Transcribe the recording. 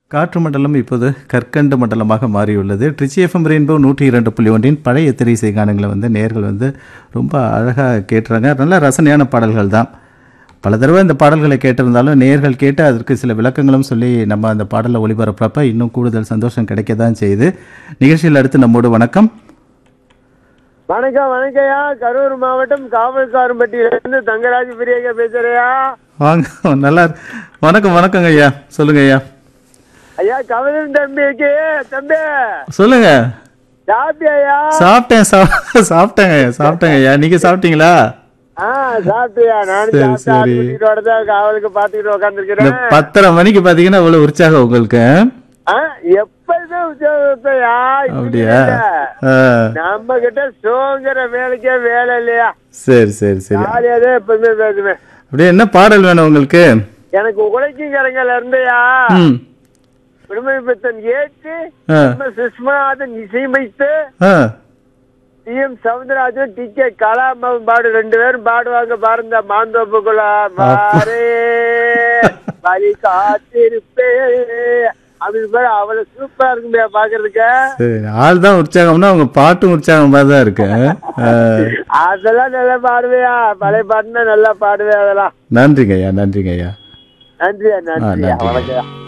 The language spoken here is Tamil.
காற்று மண்டலம் இப்போது கற்கண்டு மண்டலமாக மாறியுள்ளது ட்ரிச்சி எஃப்எம் ரெயின்போ நூற்றி இரண்டு புள்ளி ஒன்றின் பழைய திரைசை கானங்களை வந்து நேர்கள் வந்து ரொம்ப அழகாக கேட்டுறாங்க நல்ல ரசனையான பாடல்கள் தான் பல தடவை இந்த பாடல்களை கேட்டிருந்தாலும் நேர்கள் கேட்டு அதற்கு சில விளக்கங்களும் சொல்லி நம்ம அந்த பாடலை ஒளிபரப்புறப்ப இன்னும் கூடுதல் சந்தோஷம் கிடைக்க தான் செய்யுது நிகழ்ச்சியில் அடுத்து நம்மோடு வணக்கம் வணக்கம் வணக்கம்யா கரூர் மாவட்டம் காவல்காரம்பட்டியிலிருந்து தங்கராஜ் பிரியங்க பேசுறையா வாங்க நல்லா இரு- வணக்கம் வணக்கங்க ஐயா சொல்லுங்க ஐயா ஐயா கவலன் தம்பிக்கு தம்பி சொல்லுங்க சாப்பிட்டியா சாப்பிட்டேன் சா- சாப்பிட்டேங்க ஐயா சாப்பிட்டேங்க ஐயா நீங்க சாப்பிட்டீங்களா ஆ சாப்பிட்டியா நானும் சரி, சாப்பிட்டேன் சரி. ஆட்டுக்குட்டியோட தான் காவலுக்கு பாத்துக்கிட்டு இந்த உட்காந்துருக்கிறேன் பத்தரை மணிக்கு பாத்தீங்கன்னா அவ்வளவு உற்சாகம் உங்களுக்கு ஆ எப்பயுமே உத்தியோகத்தையா அப்படியா ஆ, நம்ம கிட்ட சோங்கிற வேலைக்கே வேலை இல்லையா சரி சரி சரி ஜாலியாதான் எப்பவுமே பேசுவேன் அப்படியே என்ன பாடல் வேணும் உங்களுக்கு எனக்கு உழைக்குங்கிறங்கல இருந்தையா ம் விடுமுறை பெத்தன் ஏற்று ஆ, நம்ம சுஷ்மாதன் இசையமைத்து ஆ. சிஎம் சவுந்தரராஜன் டி கே கலாமாவும் பாடு ரெண்டு பேரும் பாடுவாங்க பாருங்க மாந்தோப்புக்குள்ள பாரே வழி காத்திருப்பே அப்படின்னு பாரு அவ்வளவு சூப்பரா இருக்குமே பாக்குறதுக்கு சரி ஆள் தான் உற்சாகம்னா உங்க பாட்டும் உற்சாகமா தான் இருக்கு ஆ, அதெல்லாம் நல்லா பாடுவியா பழைய பாட்டுனா நல்லா பாடுவேன் அதெல்லாம் நன்றிங்க ஐயா நன்றிங்க ஐயா நன்றியா நன்றியா நன்றி. வணக்கம்